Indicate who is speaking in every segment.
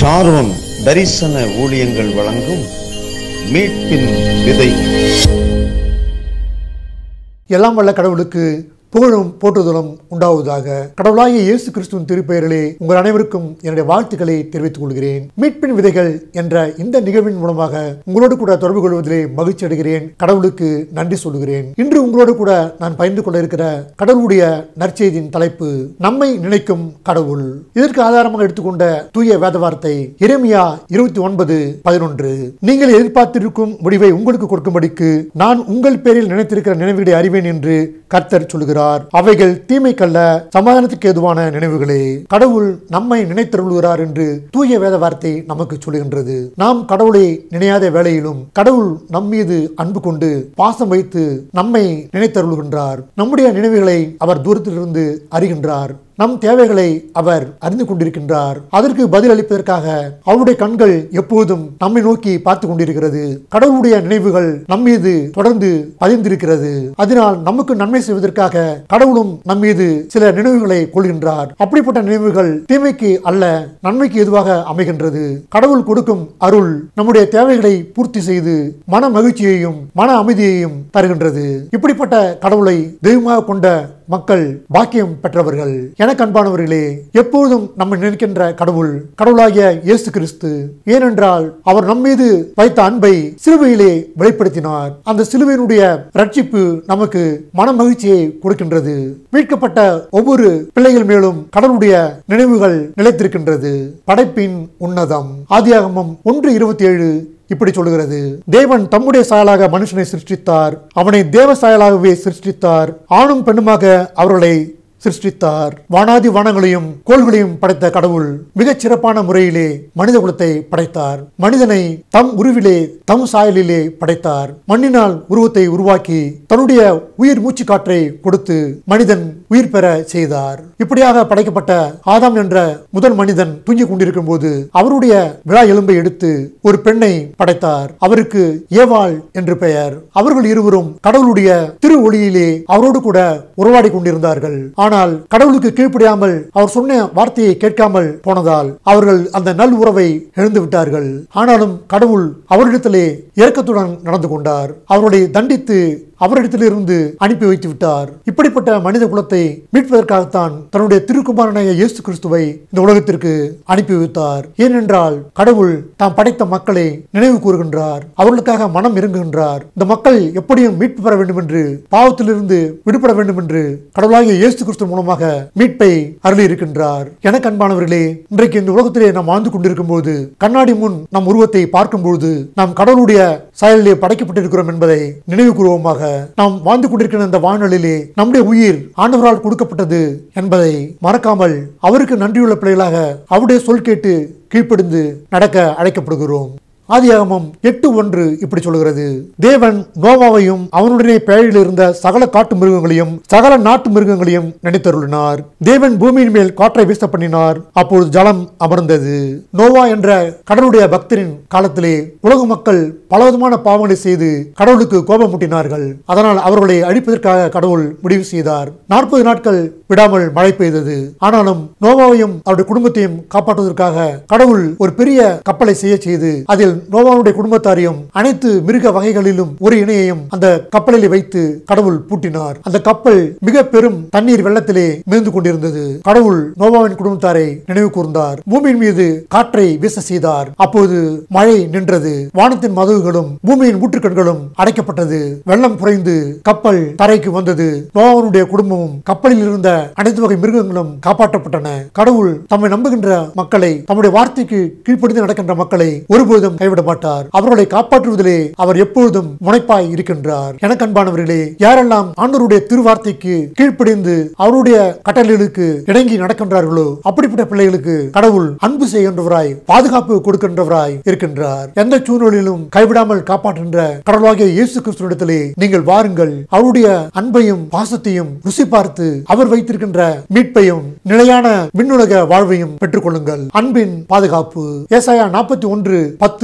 Speaker 1: Sharon தரிசன ஊழியங்கள் வழங்கும் மீட்பின் விதை
Speaker 2: எல்லாம் வல்ல கடவுளுக்கு புகழும் போற்றுதலும் உண்டாவதாக கடவுளாகிய இயேசு கிறிஸ்துவின் திருப்பெயரிலே உங்கள் அனைவருக்கும் என்னுடைய வாழ்த்துக்களை தெரிவித்துக் கொள்கிறேன் மீட்பின் விதைகள் என்ற இந்த நிகழ்வின் மூலமாக உங்களோடு கூட தொடர்பு கொள்வதிலே மகிழ்ச்சி அடைகிறேன் கடவுளுக்கு நன்றி சொல்கிறேன் இன்று உங்களோடு கூட நான் பகிர்ந்து கொள்ள இருக்கிற கடவுளுடைய நற்செய்தியின் தலைப்பு நம்மை நினைக்கும் கடவுள் இதற்கு ஆதாரமாக எடுத்துக்கொண்ட தூய வேத வார்த்தை எரேமியா இருபத்தி ஒன்பது பதினொன்று நீங்கள் எதிர்பார்த்திருக்கும் முடிவை உங்களுக்கு கொடுக்கும்படிக்கு நான் உங்கள் பேரில் நினைத்திருக்கிற நினைவுகளை அறிவேன் என்று கர்த்தர் சொல்கிறார் அவைகள் தீமைக்கல்ல சமாதானத்துக்கு ஏதுவான நினைவுகளே கடவுள் நம்மை நினைத்தருள்கிறார் என்று தூய வேத வார்த்தை நமக்கு சொல்லுகின்றது நாம் கடவுளை நினையாத வேளையிலும் கடவுள் நம் மீது அன்பு கொண்டு பாசம் வைத்து நம்மை நினைத்தருள்கின்றார் நம்முடைய நினைவுகளை அவர் தூரத்திலிருந்து அறிகின்றார் நம் தேவைகளை அவர் அறிந்து கொண்டிருக்கின்றார் அதற்கு பதில் அளிப்பதற்காக அவருடைய கண்கள் எப்போதும் நம்மை நோக்கி பார்த்து கொண்டிருக்கிறது கடவுளுடைய நினைவுகள் நம் மீது தொடர்ந்து பதிந்திருக்கிறது அதனால் நமக்கு நன்மை செய்வதற்காக கடவுளும் நம் மீது சில நினைவுகளை கொள்கின்றார் அப்படிப்பட்ட நினைவுகள் தீமைக்கு அல்ல நன்மைக்கு எதுவாக அமைகின்றது கடவுள் கொடுக்கும் அருள் நம்முடைய தேவைகளை பூர்த்தி செய்து மன மகிழ்ச்சியையும் மன அமைதியையும் தருகின்றது இப்படிப்பட்ட கடவுளை தெய்வமாக கொண்ட மக்கள் பாக்கியம் பெற்றவர்கள் எனக்கு அன்பானவர்களே எப்போதும் நம்ம நினைக்கின்ற கடவுள் கடவுளாகிய இயேசு கிறிஸ்து ஏனென்றால் அவர் நம் மீது வைத்த அன்பை சிலுவையிலே வெளிப்படுத்தினார் அந்த சிலுவையினுடைய ரட்சிப்பு நமக்கு மன மகிழ்ச்சியை கொடுக்கின்றது மீட்கப்பட்ட ஒவ்வொரு பிள்ளைகள் மேலும் கடவுளுடைய நினைவுகள் நிலைத்திருக்கின்றது படைப்பின் உன்னதம் ஆதியாகமம் ஒன்று இருபத்தி ஏழு இப்படி சொல்லுகிறது தேவன் தம்முடைய சாயலாக மனுஷனை சிருஷ்டித்தார் அவனை தேவ சாயலாகவே சிருஷ்டித்தார் ஆணும் பெண்ணுமாக அவர்களை சிருஷ்டித்தார் வானாதி வானங்களையும் கோள்களையும் படைத்த கடவுள் மிகச் சிறப்பான முறையிலே மனித குலத்தை படைத்தார் மனிதனை தம் உருவிலே தம் சாயலிலே படைத்தார் மண்ணினால் உருவத்தை உருவாக்கி தன்னுடைய உயிர் மூச்சு காற்றை கொடுத்து மனிதன் உயிர் பெற செய்தார் இப்படியாக படைக்கப்பட்ட ஆதாம் என்ற முதல் மனிதன் தூங்கிக் கொண்டிருக்கும் போது அவருடைய விழா எலும்பை எடுத்து ஒரு பெண்ணை படைத்தார் அவருக்கு ஏவாள் என்று பெயர் அவர்கள் இருவரும் கடவுளுடைய திரு ஒளியிலே அவரோடு கூட உறவாடி கொண்டிருந்தார்கள் ஆனால் கடவுளுக்கு கீழ்ப்படியாமல் அவர் சொன்ன வார்த்தையை கேட்காமல் போனதால் அவர்கள் அந்த நல் உறவை இழந்து விட்டார்கள் ஆனாலும் கடவுள் அவரிடத்திலே இரக்கத்துடன் நடந்து கொண்டார் அவர்களை தண்டித்து அவரிடத்திலிருந்து அனுப்பி வைத்து விட்டார் இப்படிப்பட்ட மனித குலத்தை மீட்பதற்காகத்தான் தன்னுடைய திருக்குமாரனாய இயேசு கிறிஸ்துவை இந்த உலகத்திற்கு அனுப்பி வைத்தார் ஏனென்றால் கடவுள் தாம் படைத்த மக்களை நினைவு கூறுகின்றார் அவர்களுக்காக மனம் இறங்குகின்றார் இந்த மக்கள் எப்படியும் மீட்பு பெற வேண்டும் என்று பாவத்திலிருந்து விடுபட வேண்டும் என்று கடவுளாகிய இயேசு கிறிஸ்து மூலமாக மீட்பை அருளி இருக்கின்றார் எனக்கு அன்பானவர்களே இன்றைக்கு இந்த உலகத்திலே நாம் வாழ்ந்து கொண்டிருக்கும் போது கண்ணாடி முன் நம் உருவத்தை பார்க்கும்போது நாம் கடவுளுடைய சாயலிலே படைக்கப்பட்டிருக்கிறோம் என்பதை நினைவு கூறுவோமாக நாம் வாழ்ந்து கொண்டிருக்கிற இந்த வானொலியிலே நம்முடைய உயிர் ஆண்டவரால் கொடுக்கப்பட்டது என்பதை மறக்காமல் அவருக்கு நன்றியுள்ள பிள்ளைகளாக அவருடைய சொல் கேட்டு கீழ்ப்படிந்து நடக்க அழைக்கப்படுகிறோம் ஆதியாகமம் எட்டு ஒன்று இப்படி சொல்கிறது தேவன் நோவாவையும் அவனுடனே பேழையில் இருந்த சகல காட்டு மிருகங்களையும் சகல நாட்டு மிருகங்களையும் நினைத்தருளினார் தேவன் பூமியின் மேல் காற்றை வீச பண்ணினார் அப்பொழுது ஜலம் அமர்ந்தது நோவா என்ற கடவுளுடைய பக்தரின் காலத்திலே உலக மக்கள் பலவிதமான பாவங்களை செய்து கடவுளுக்கு கோபமூட்டினார்கள் அதனால் அவர்களை அழிப்பதற்காக கடவுள் முடிவு செய்தார் நாற்பது நாட்கள் விடாமல் மழை பெய்தது ஆனாலும் நோவாவையும் அவருடைய குடும்பத்தையும் காப்பாற்றுவதற்காக கடவுள் ஒரு பெரிய கப்பலை செய்ய செய்து அதில் நோவாவுடைய குடும்பத்தாரையும் அனைத்து மிருக வகைகளிலும் ஒரு இணையையும் அந்த கப்பலில் வைத்து கடவுள் பூட்டினார் அந்த கப்பல் மிக பெரும் தண்ணீர் வெள்ளத்திலே மிதந்து கொண்டிருந்தது கடவுள் நோவாவின் குடும்பத்தாரை நினைவு கூர்ந்தார் பூமியின் மீது காற்றை வீச செய்தார் அப்போது மழை நின்றது வானத்தின் மதகுகளும் பூமியின் ஊற்றுக்கண்களும் அடைக்கப்பட்டது வெள்ளம் குறைந்து கப்பல் தரைக்கு வந்தது நோவாவுடைய குடும்பமும் கப்பலில் இருந்த அனைத்து வகை மிருகங்களும் காப்பாற்றப்பட்டன கடவுள் தம்மை நம்புகின்ற மக்களை தம்முடைய வார்த்தைக்கு கீழ்ப்படிந்து நடக்கின்ற மக்களை ஒருபோதும் கைவிட மாட்டார் அவர்களை காப்பாற்றுவதிலே அவர் எப்பொழுதும் முனைப்பாய் இருக்கின்றார் எனக்கு அன்பானவர்களே யாரெல்லாம் ஆண்டவருடைய திருவார்த்தைக்கு கீழ்ப்படிந்து அவருடைய கட்டளைகளுக்கு இணங்கி நடக்கின்றார்களோ அப்படிப்பட்ட பிள்ளைகளுக்கு கடவுள் அன்பு செய்கின்றவராய் பாதுகாப்பு கொடுக்கின்றவராய் இருக்கின்றார் எந்த சூழ்நிலையிலும் கைவிடாமல் காப்பாற்றுகின்ற கடவுளாகிய இயேசு கிறிஸ்துவிடத்திலே நீங்கள் வாருங்கள் அவருடைய அன்பையும் பாசத்தையும் ருசி பார்த்து அவர் வைத்திருக்கின்ற மீட்பையும் நிலையான விண்ணுலக வாழ்வையும் பெற்றுக்கொள்ளுங்கள் அன்பின் பாதுகாப்பு ஏசாயா நாற்பத்தி ஒன்று பத்து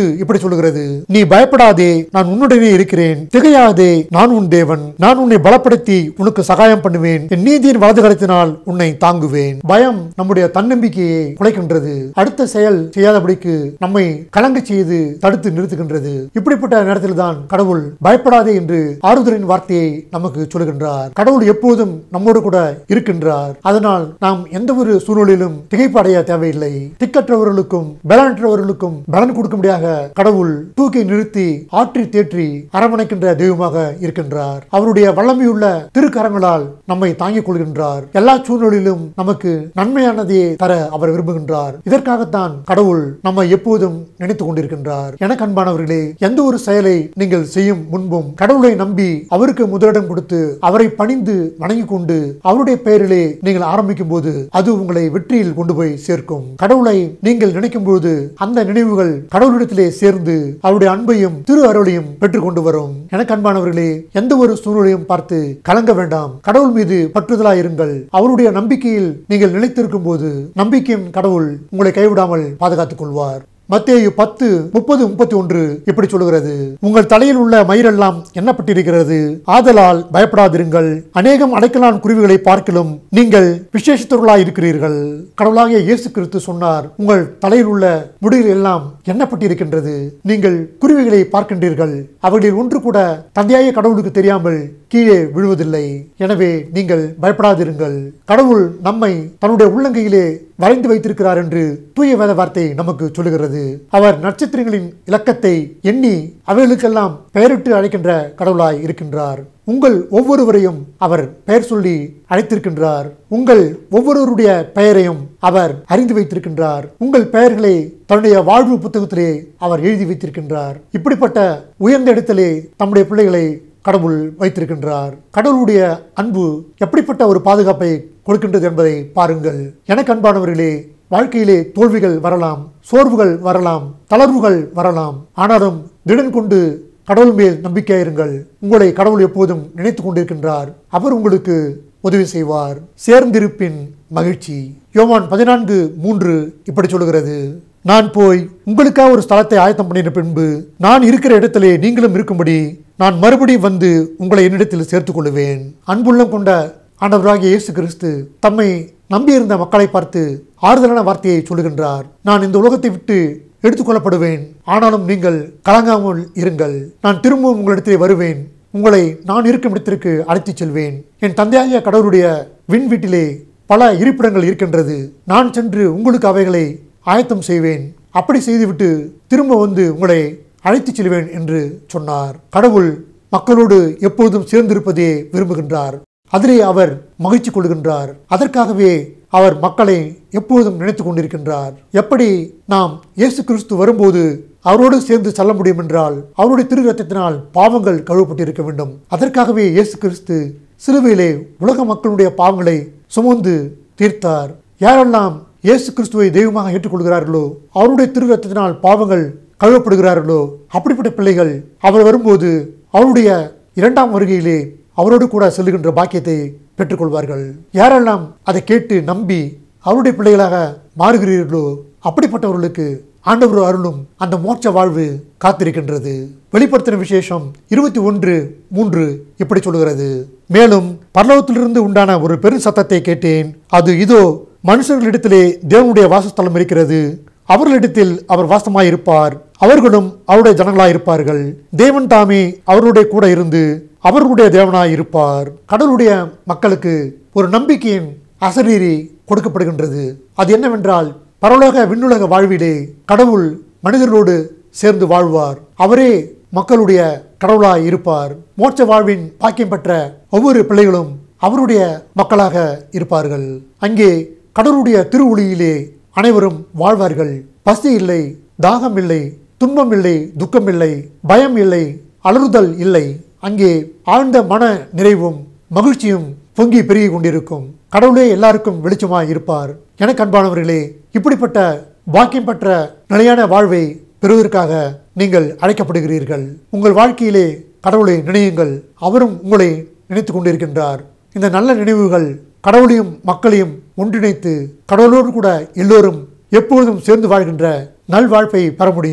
Speaker 2: இப்படி சொல்லுகிறது நீ பயப்படாதே நான் உன்னுடனே இருக்கிறேன் திகையாதே நான் உன் தேவன் நான் உன்னை பலப்படுத்தி உனக்கு சகாயம் பண்ணுவேன் என் நீதியின் வலது கரத்தினால் உன்னை தாங்குவேன் பயம் நம்முடைய தன்னம்பிக்கையை குலைக்கின்றது அடுத்த செயல் செய்யாதபடிக்கு நம்மை கலங்க செய்து தடுத்து நிறுத்துகின்றது இப்படிப்பட்ட நேரத்தில் தான் கடவுள் பயப்படாதே என்று ஆறுதலின் வார்த்தையை நமக்கு சொல்லுகின்றார் கடவுள் எப்போதும் நம்மோடு கூட இருக்கின்றார் அதனால் நாம் எந்த ஒரு சூழ்நிலையிலும் திகைப்பு அடைய தேவையில்லை திக்கற்றவர்களுக்கும் பலனற்றவர்களுக்கும் பலன் கொடுக்கும்படியாக கடவுள் தூக்கி நிறுத்தி ஆற்றி தேற்றி அரவணைக்கின்ற தெய்வமாக இருக்கின்றார் அவருடைய வல்லமையுள்ள திருக்கரங்களால் நம்மை தாங்கிக் கொள்கின்றார் எல்லா சூழ்நிலையிலும் நமக்கு நன்மையானதையே தர அவர் விரும்புகின்றார் இதற்காகத்தான் கடவுள் நம்மை எப்போதும் நினைத்துக் கொண்டிருக்கின்றார் எனக்கு அன்பானவர்களே எந்த ஒரு செயலை நீங்கள் செய்யும் முன்பும் கடவுளை நம்பி அவருக்கு முதலிடம் கொடுத்து அவரை பணிந்து வணங்கிக் கொண்டு அவருடைய பெயரிலே நீங்கள் ஆரம்பிக்கும் போது அது உங்களை வெற்றியில் கொண்டு போய் சேர்க்கும் கடவுளை நீங்கள் நினைக்கும் போது அந்த நினைவுகள் கடவுளிடத்திலே சேர்ந்து அவருடைய அன்பையும் திரு அருளையும் பெற்றுக் கொண்டு வரும் எனக்கு அன்பானவர்களே எந்த ஒரு சூழ்நிலையும் பார்த்து கலங்க வேண்டாம் கடவுள் மீது பற்றுதலாய் இருங்கள் அவருடைய நம்பிக்கையில் நீங்கள் நிலைத்திருக்கும் போது நம்பிக்கையும் கடவுள் உங்களை கைவிடாமல் பாதுகாத்துக் கொள்வார் மத்தேயு பத்து முப்பது முப்பத்தி ஒன்று இப்படி சொல்லுகிறது உங்கள் தலையில் உள்ள மயிரெல்லாம் எண்ணப்பட்டிருக்கிறது ஆதலால் பயப்படாதிருங்கள் அநேகம் அடைக்கலான் குருவிகளை பார்க்கிலும் நீங்கள் விசேஷத்தவர்களாய் இருக்கிறீர்கள் கடவுளாகிய இயேசு கிறிஸ்து சொன்னார் உங்கள் தலையில் உள்ள முடிகள் எல்லாம் எண்ணப்பட்டிருக்கின்றது நீங்கள் குருவிகளை பார்க்கின்றீர்கள் அவர்களில் ஒன்று கூட தந்தையாய கடவுளுக்கு தெரியாமல் கீழே விழுவதில்லை எனவே நீங்கள் பயப்படாதிருங்கள் கடவுள் நம்மை தன்னுடைய உள்ளங்கையிலே வரைந்து வைத்திருக்கிறார் என்று தூய வேத வார்த்தை நமக்கு சொல்லுகிறது அவர் நட்சத்திரங்களின் இலக்கத்தை எண்ணி அவைகளுக்கெல்லாம் பெயரிட்டு அழைக்கின்ற கடவுளாய் இருக்கின்றார் உங்கள் ஒவ்வொருவரையும் அவர் பெயர் சொல்லி அழைத்திருக்கின்றார் உங்கள் ஒவ்வொருவருடைய பெயரையும் அவர் அறிந்து வைத்திருக்கின்றார் உங்கள் பெயர்களை தன்னுடைய வாழ்வு புத்தகத்திலே அவர் எழுதி வைத்திருக்கின்றார் இப்படிப்பட்ட உயர்ந்த இடத்திலே தம்முடைய பிள்ளைகளை கடவுள் வைத்திருக்கின்றார் கடவுளுடைய அன்பு எப்படிப்பட்ட ஒரு பாதுகாப்பை கொடுக்கின்றது என்பதை பாருங்கள் எனக்கு அன்பானவர்களே வாழ்க்கையிலே தோல்விகள் வரலாம் சோர்வுகள் வரலாம் தளர்வுகள் வரலாம் ஆனாலும் திடன் கொண்டு கடவுள் மேல் நம்பிக்கையாயிருங்கள் உங்களை கடவுள் எப்போதும் நினைத்துக் கொண்டிருக்கின்றார் அவர் உங்களுக்கு உதவி செய்வார் சேர்ந்திருப்பின் மகிழ்ச்சி யோவான் பதினான்கு மூன்று இப்படி சொல்லுகிறது நான் போய் உங்களுக்காக ஒரு ஸ்தலத்தை ஆயத்தம் பண்ணின பின்பு நான் இருக்கிற இடத்திலே நீங்களும் இருக்கும்படி நான் மறுபடியும் வந்து உங்களை என்னிடத்தில் சேர்த்துக் கொள்ளுவேன் அன்புள்ளம் கொண்ட ஆண்டவராகிய இயேசு கிறிஸ்து தம்மை நம்பியிருந்த மக்களை பார்த்து ஆறுதலான வார்த்தையை சொல்லுகின்றார் நான் இந்த உலகத்தை விட்டு எடுத்துக்கொள்ளப்படுவேன் ஆனாலும் நீங்கள் கலங்காமல் இருங்கள் நான் திரும்பவும் உங்களிடத்திலே வருவேன் உங்களை நான் இருக்கும் இடத்திற்கு அழைத்துச் செல்வேன் என் தந்தையாகிய கடவுளுடைய விண் வீட்டிலே பல இருப்பிடங்கள் இருக்கின்றது நான் சென்று உங்களுக்கு அவைகளை ஆயத்தம் செய்வேன் அப்படி செய்துவிட்டு திரும்ப வந்து உங்களை அழைத்துச் செல்வேன் என்று சொன்னார் கடவுள் மக்களோடு எப்பொழுதும் சேர்ந்திருப்பதே விரும்புகின்றார் அதிலே அவர் மகிழ்ச்சி கொள்கின்றார் அதற்காகவே அவர் மக்களை எப்பொழுதும் நினைத்துக் கொண்டிருக்கின்றார் எப்படி நாம் இயேசு கிறிஸ்து வரும்போது அவரோடு சேர்ந்து செல்ல முடியும் என்றால் அவருடைய திரு ரத்தத்தினால் பாவங்கள் கழுவப்பட்டிருக்க வேண்டும் அதற்காகவே இயேசு கிறிஸ்து சிலுவையிலே உலக மக்களுடைய பாவங்களை சுமந்து தீர்த்தார் யாரெல்லாம் இயேசு கிறிஸ்துவை தெய்வமாக ஏற்றுக்கொள்கிறார்களோ அவருடைய திரு ரத்தத்தினால் பாவங்கள் கழுவப்படுகிறார்களோ அப்படிப்பட்ட பிள்ளைகள் அவர் வரும்போது அவருடைய இரண்டாம் வருகையிலே அவரோடு கூட செல்லுகின்ற பாக்கியத்தை பெற்றுக்கொள்வார்கள் யாரெல்லாம் அதை கேட்டு நம்பி அவருடைய பிள்ளைகளாக மாறுகிறீர்களோ அப்படிப்பட்டவர்களுக்கு ஆண்டவர் அருளும் அந்த மோட்ச வாழ்வு காத்திருக்கின்றது வெளிப்படுத்தின விசேஷம் இருபத்தி ஒன்று மூன்று இப்படி சொல்லுகிறது மேலும் பரலோகத்திலிருந்து உண்டான ஒரு பெரும் சத்தத்தை கேட்டேன் அது இதோ மனுஷர்களிடத்திலே தேவனுடைய வாசஸ்தலம் இருக்கிறது அவர்களிடத்தில் அவர் வாசமாயிருப்பார் அவர்களும் அவருடைய ஜனங்களாய் இருப்பார்கள் தேவன் தாமே அவர்களுடைய கூட இருந்து அவர்களுடைய தேவனாய் இருப்பார் கடவுளுடைய மக்களுக்கு ஒரு நம்பிக்கையின் அசரீரி கொடுக்கப்படுகின்றது அது என்னவென்றால் பரலோக விண்ணுலக வாழ்விலே கடவுள் மனிதர்களோடு சேர்ந்து வாழ்வார் அவரே மக்களுடைய கடவுளாய் இருப்பார் மோட்ச வாழ்வின் பாக்கியம் பெற்ற ஒவ்வொரு பிள்ளைகளும் அவருடைய மக்களாக இருப்பார்கள் அங்கே கடவுளுடைய திருவுளியிலே அனைவரும் வாழ்வார்கள் பசி இல்லை தாகம் இல்லை துன்பம் இல்லை துக்கம் இல்லை பயம் இல்லை அலறுதல் இல்லை அங்கே ஆழ்ந்த மன நிறைவும் மகிழ்ச்சியும் பொங்கி பெருகி கொண்டிருக்கும் கடவுளே எல்லாருக்கும் வெளிச்சமாய் இருப்பார் எனக்கு அன்பானவர்களே இப்படிப்பட்ட பாக்கியம் பெற்ற நிலையான வாழ்வை பெறுவதற்காக நீங்கள் அழைக்கப்படுகிறீர்கள் உங்கள் வாழ்க்கையிலே கடவுளை நினையுங்கள் அவரும் உங்களை நினைத்து கொண்டிருக்கின்றார் இந்த நல்ல நினைவுகள் கடவுளையும் மக்களையும் ஒன்றிணைத்து கடவுளோடு கூட எல்லோரும் எப்பொழுதும் சேர்ந்து வாழ்கின்ற நல்வாழ்ப்பை பெற முடியும்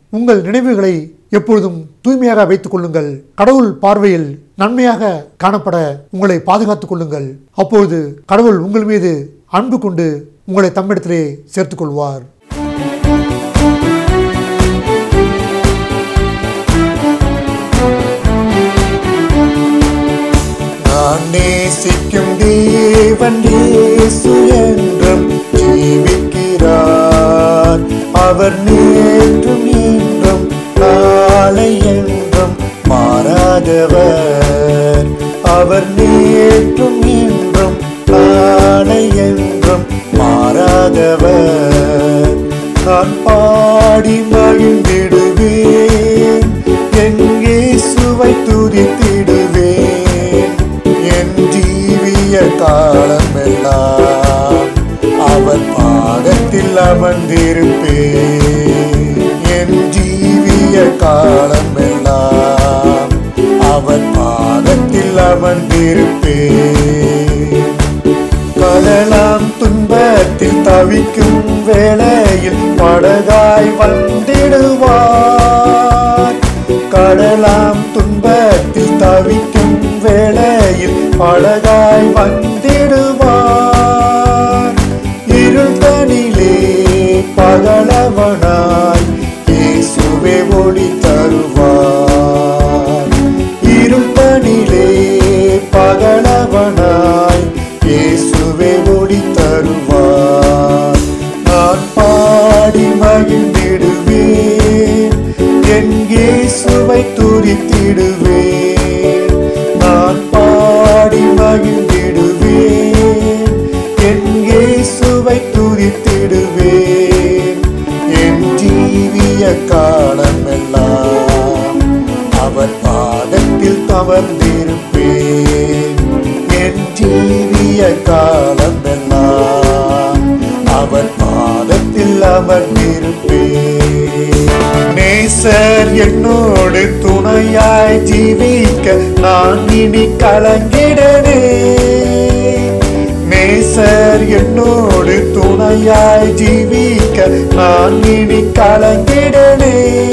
Speaker 2: உங்கள் நினைவுகளை எப்பொழுதும் தூய்மையாக வைத்துக் கொள்ளுங்கள் கடவுள் பார்வையில் நன்மையாக காணப்பட உங்களை பாதுகாத்துக் கொள்ளுங்கள் அப்பொழுது கடவுள் உங்கள் மீது அன்பு கொண்டு உங்களை தம்மிடத்திலே சேர்த்துக் கொள்வார்
Speaker 3: நான் நேசிக்கும் தேவன் இயேசு என்றும் ஜீவிக்கிறார் அவர் நேற்றும் இன்றும் நாளை என்றும் மாறாதவர் அவர் நேற்றும் இன்றும் நாளை என்றும் மாறாதவர் நான் பாடி மகிழ்ந்திடுவேன் என் இயேசுவை துதித்திடுவேன் என் ஜீவிய காலமெல்லாம் அவர் பாதத்தில் அமர்ந்திருப்பேன் என் ஜீவிய காலமெல்லாம் அவர் பாதத்தில் அமர்ந்திருப்பேன் கடலாம் துன்பத்தில் தவிக்கும் வேளையில் படகாய் வந்திடுவார் கடலாம் துன்பத்தில் தவிக்கும் வேளையில் படகாய் வந்திடுவார் இருள்தனிலே பகலவனாய் இயேசுவே ஒளி தருவார் இருள்தனிலே பகலவனாய் இயேசுவே ஒளி தருவார் நான் பாடி மகிழ்ந்திடுவேன் என் இயேசுவை துதித்திடுவேன் நான் பாடி மகிழ்ந்திடுவேன் என் இயேசுவை துதித்திடுவேன் என் ஜீவிய காலமெல்லாம் அவர் பாதத்தில் தவர்ந்திருப்பேன் என் ஜீவிய காலமெல்லாம் அவர் பாதத்தில் அமர்ந்திருப்பேன் நேசர் என்னோடு துணையாய் ஜீவிக்க நான் இனி கலங்கிடனே நேசர் என்னோடு துணையாய் ஜீவிக்க நான் இனி கலங்கிடனே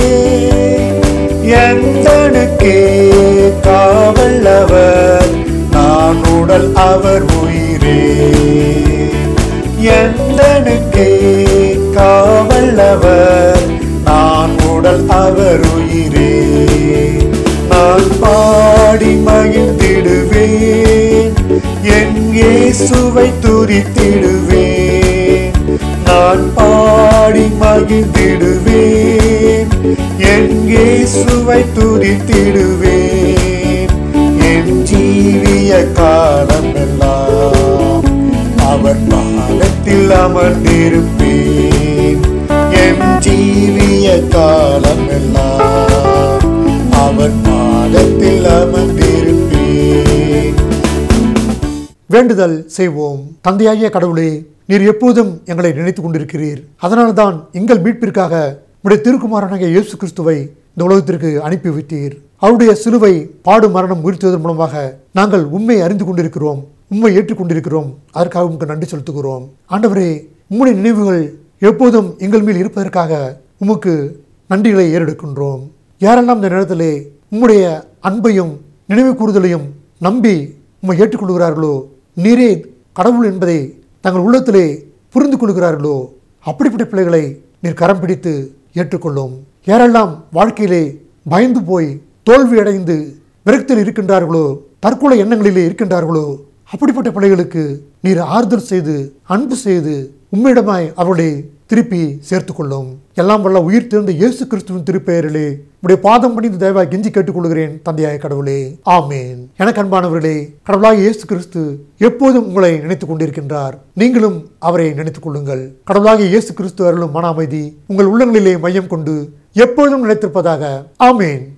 Speaker 3: எந்தனுக்கே காவல்லவர் நான் உடல் அவர் உயிரே எந்தனுக்கே காவல்லவர் நான் உடல் அவர் உயிரே நான் பாடி மகிழ்ந்திடுவேன் என் இயேசுவை துதித்திடுவேன் நான் பாடி மகிழ்ந்திடுவேன் என் இயேசுவை துதித்திடுவேன் என் ஜீவிய காலமெல்லாம் அவர் பாதத்தில் அமர்ந்திருப்பேன் என் ஜீவிய காலமெல்லாம் அவர் பாதத்தில் அமர்ந்திருப்பேன்
Speaker 2: வேண்டுதல் செய்வோம் தந்தையாகிய கடவுளே நீர் எப்போதும் எங்களை நினைத்துக் கொண்டிருக்கிறீர் அதனால்தான் எங்கள் மீட்பிற்காக உடைய திருக்குமாரனாகிய இயேசு கிறிஸ்துவை இந்த உலகத்திற்கு அனுப்பி வைத்தீர் அவருடைய சிலுவை பாடு மரணம் உயிர்த்ததன் மூலமாக நாங்கள் உண்மை அறிந்து கொண்டிருக்கிறோம் உண்மை ஏற்றுக்கொண்டிருக்கிறோம் அதற்காக உங்களுக்கு நன்றி செலுத்துகிறோம் ஆண்டவரே உம்முடைய நினைவுகள் எப்போதும் எங்கள் மேல் இருப்பதற்காக உமக்கு நன்றிகளை ஏறெடுக்கின்றோம் யாரெல்லாம் இந்த நேரத்திலே உம்முடைய அன்பையும் நினைவு கூறுதலையும் நம்பி உம்மை ஏற்றுக்கொள்கிறார்களோ நீரே கடவுள் என்பதை தங்கள் உள்ளத்திலே புரிந்து கொள்கிறார்களோ அப்படிப்பட்ட பிள்ளைகளை நீர் கரம் பிடித்து ஏற்றுக்கொள்ளும் யாரெல்லாம் வாழ்க்கையிலே பயந்து போய் தோல்வி அடைந்து விரக்தியில் இருக்கின்றார்களோ தற்கொலை எண்ணங்களிலே இருக்கின்றார்களோ அப்படிப்பட்ட பிள்ளைகளுக்கு நீர் ஆறுதல் செய்து அன்பு செய்து உம்மிடமாய் அவர்களை திருப்பி சேர்த்துக் கொள்ளும் எல்லாம் வல்ல உயிர் திறந்த இயேசு கிறிஸ்துவின் திருப்பெயரிலே உடைய பாதம் பணிந்து தயவாய் கெஞ்சி கேட்டுக்கொள்கிறேன் தந்தையாய கடவுளே ஆமேன் எனக்கு அன்பானவர்களே கடவுளாக இயேசு கிறிஸ்து எப்போதும் உங்களை நினைத்துக் கொண்டிருக்கின்றார் நீங்களும் அவரை நினைத்துக் கொள்ளுங்கள் கடவுளாக இயேசு கிறிஸ்து அருளும் மன அமைதி உங்கள் உள்ளங்களிலே மையம் கொண்டு எப்பொழுதும் நிலைத்திருப்பதாக ஆமேன்